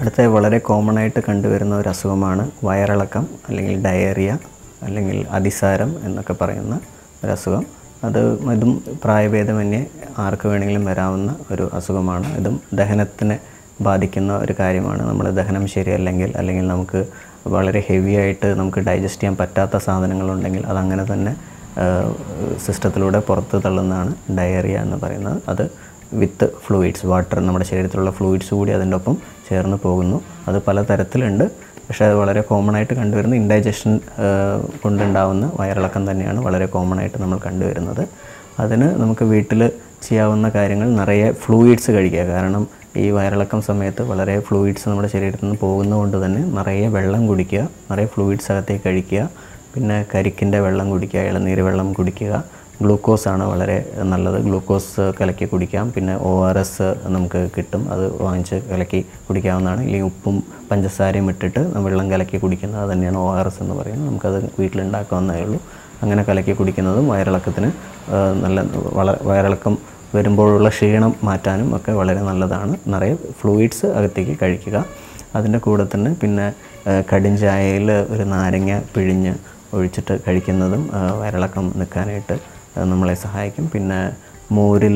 അടുത്ത വളരെ കോമൺ ആയിട്ട് കണ്ടുവരുന്ന ഒരു അസുഖമാണ് വയറിളക്കം അല്ലെങ്കിൽ ഡയറിയ അല്ലെങ്കിൽ അതിസാരം എന്നൊക്കെ പറയുന്ന ഒരു അസുഖം അത് ഇതും പ്രായഭേദമന്യേ ആർക്ക് വേണമെങ്കിലും വരാവുന്ന ഒരു അസുഖമാണ് ഇതും ദഹനത്തിനെ ബാധിക്കുന്ന ഒരു കാര്യമാണ് നമ്മൾ ദഹനം ശരിയല്ലെങ്കിൽ അല്ലെങ്കിൽ നമുക്ക് വളരെ ഹെവി ആയിട്ട് നമുക്ക് ഡൈജസ്റ്റ് ചെയ്യാൻ പറ്റാത്ത സാധനങ്ങളുണ്ടെങ്കിൽ അതങ്ങനെ തന്നെ സിസ്റ്റത്തിലൂടെ പുറത്ത് തള്ളുന്നതാണ് ഡയറിയ എന്ന് പറയുന്നത് അത് വിത്ത് ഫ്ലൂയിഡ്സ് വാട്ടർ നമ്മുടെ ശരീരത്തിലുള്ള ഫ്ലൂയിഡ്സ് കൂടി അതിൻ്റെ ഒപ്പം ചേർന്ന് പോകുന്നു അത് പല തരത്തിലുണ്ട് പക്ഷേ അത് വളരെ കോമൺ ആയിട്ട് കണ്ടുവരുന്ന ഇൻഡൈജഷൻ കൊണ്ടുണ്ടാവുന്ന വയറിളക്കം തന്നെയാണ് വളരെ കോമൺ ആയിട്ട് നമ്മൾ കണ്ടുവരുന്നത് അതിന് നമുക്ക് വീട്ടിൽ ചെയ്യാവുന്ന കാര്യങ്ങൾ നിറയെ ഫ്ലൂയിഡ്സ് കഴിക്കുക കാരണം ഈ വയറിളക്കം സമയത്ത് വളരെ ഫ്ലൂയിഡ്സ് നമ്മുടെ ശരീരത്തിൽ നിന്ന് പോകുന്നതുകൊണ്ട് തന്നെ നിറയെ വെള്ളം കുടിക്കുക നിറയെ ഫ്ലൂയിഡ്സ് അകത്തേക്ക് കഴിക്കുക പിന്നെ കരിക്കിൻ്റെ വെള്ളം കുടിക്കുക ഇളനീര് വെള്ളം കുടിക്കുക ഗ്ലൂക്കോസ് ആണ് വളരെ നല്ലത് ഗ്ലൂക്കോസ് കലക്കി കുടിക്കാം പിന്നെ ഒ ആർ എസ് നമുക്ക് കിട്ടും അത് വാങ്ങിച്ച് കലക്കി കുടിക്കാവുന്നതാണ് അല്ലെങ്കിൽ ഉപ്പും പഞ്ചസാരയും ഇട്ടിട്ട് വെള്ളം കലക്കി കുടിക്കുന്നത് അത് തന്നെയാണ് ഒ ആർ എസ് എന്ന് പറയുന്നത് നമുക്കത് വീട്ടിലുണ്ടാക്കാവുന്നതേ ഉള്ളൂ അങ്ങനെ കലക്കി കുടിക്കുന്നതും വയറിളക്കത്തിന് ആ, നല്ല വള വയറിളക്കം വരുമ്പോഴുള്ള ക്ഷീണം മാറ്റാനും ഒക്കെ വളരെ നല്ലതാണ് നിറയെ ഫ്ലൂയിഡ്സ് അകത്തേക്ക് കഴിക്കുക അതിൻ്റെ കൂടെ തന്നെ പിന്നെ ആ, കടും ചായയിൽ ഒരു നാരങ്ങ പിഴിഞ്ഞ് ഒഴിച്ചിട്ട് കഴിക്കുന്നതും ആ, വയറിളക്കം നിൽക്കാനായിട്ട് ആ, നമ്മളെ സഹായിക്കും പിന്നെ മോരിൽ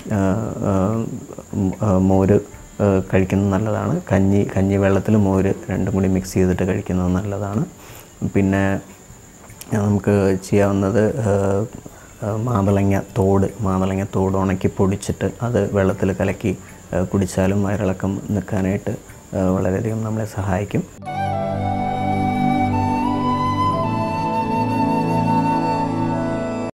മോര് ആ, കഴിക്കുന്നത് നല്ലതാണ് കഞ്ഞി കഞ്ഞി വെള്ളത്തിൽ മോര് രണ്ടും കൂടി മിക്സ് ചെയ്തിട്ട് കഴിക്കുന്നത് നല്ലതാണ് പിന്നെ നമുക്ക് ചെയ്യാവുന്നത് ആ, ആ, മാതളങ്ങ തോട് മാതളങ്ങ തോട് ഉണക്കി പൊടിച്ചിട്ട് അത് വെള്ളത്തിൽ കലക്കി ആ, കുടിച്ചാലും വയറിളക്കം നിൽക്കാനായിട്ട് ആ, വളരെയധികം നമ്മളെ സഹായിക്കും